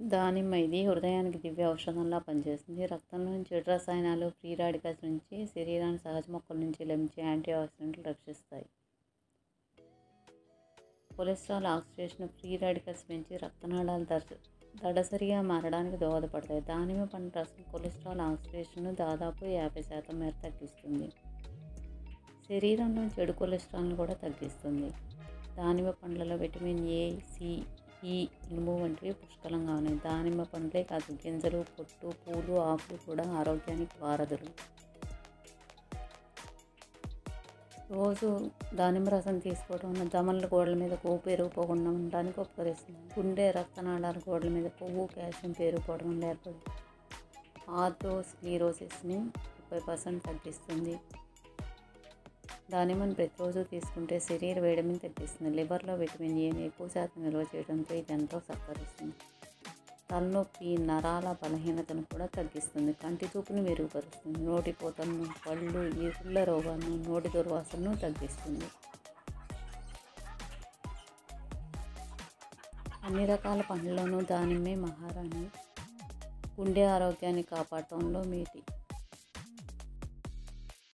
దానిమ్మ ఇది హృదయానికి దివ్య ఔషధంలా పనిచేస్తుంది రక్తంలోని చెడు రసాయనాలు ఫ్రీ రాడికల్స్ నుంచి శరీరాన్ని సహజ మొక్కల నుంచి లభించే యాంటీ ఆక్సిడెంట్లు రక్షిస్తాయి కొలెస్ట్రాల్ ఆక్సిడేషన్ ఫ్రీ రాడికల్స్ పెంచి రక్తనాళాలు దర్శ దడసరిగా మారడానికి దోహదపడతాయి దానిమ్మ పండు రసం కొలెస్ట్రాల్ ఆక్సిడేషన్ను దాదాపు యాభై శాతం మేర తగ్గిస్తుంది శరీరంలో చెడు కొలెస్ట్రాల్ను కూడా తగ్గిస్తుంది దానిమ్మ పండ్లలో విటమిన్ ఏ సి ఈ ఇనుము వంటివి పుష్కలంగా ఉన్నాయి దానిమ్మ పండ్లే కాదు గింజలు పొట్టు పూలు ఆకులు కూడా ఆరోగ్యానికి వారధులు రోజు దానిమ్మ రసం తీసుకోవడం వల్ల దమనుల గోడల మీద కొవ్వు పెరిగిపోకుండా ఉండడానికి ఉపకరిస్తుంది గుండె రక్తనాళాల గోడల మీద కొవ్వు కాల్షియం పెరిగిపోవడం వల్ల ఏర్పడి ఆర్థోస్క్లీరోసిస్ని ముప్పై పర్సెంట్ తగ్గిస్తుంది దానిమ్మను ప్రతిరోజు తీసుకుంటే శరీర వేడిమిని తగ్గిస్తుంది లివర్లో విటమిన్ ఏని ఎక్కువ శాతం నిల్వ చేయడంతో ఇది ఎంతో సహకరిస్తుంది తలనొప్పి నరాల బలహీనతను కూడా తగ్గిస్తుంది కంటి చూపును మెరుగుపరుస్తుంది నోటి పోతలను పళ్ళు ఈరుళ్ళ రోగాలను నోటి దుర్వాసనను తగ్గిస్తుంది అన్ని రకాల పండ్లలోనూ దానిమ్మే మహారాణి గుండె ఆరోగ్యాన్ని కాపాడటంలో మీటి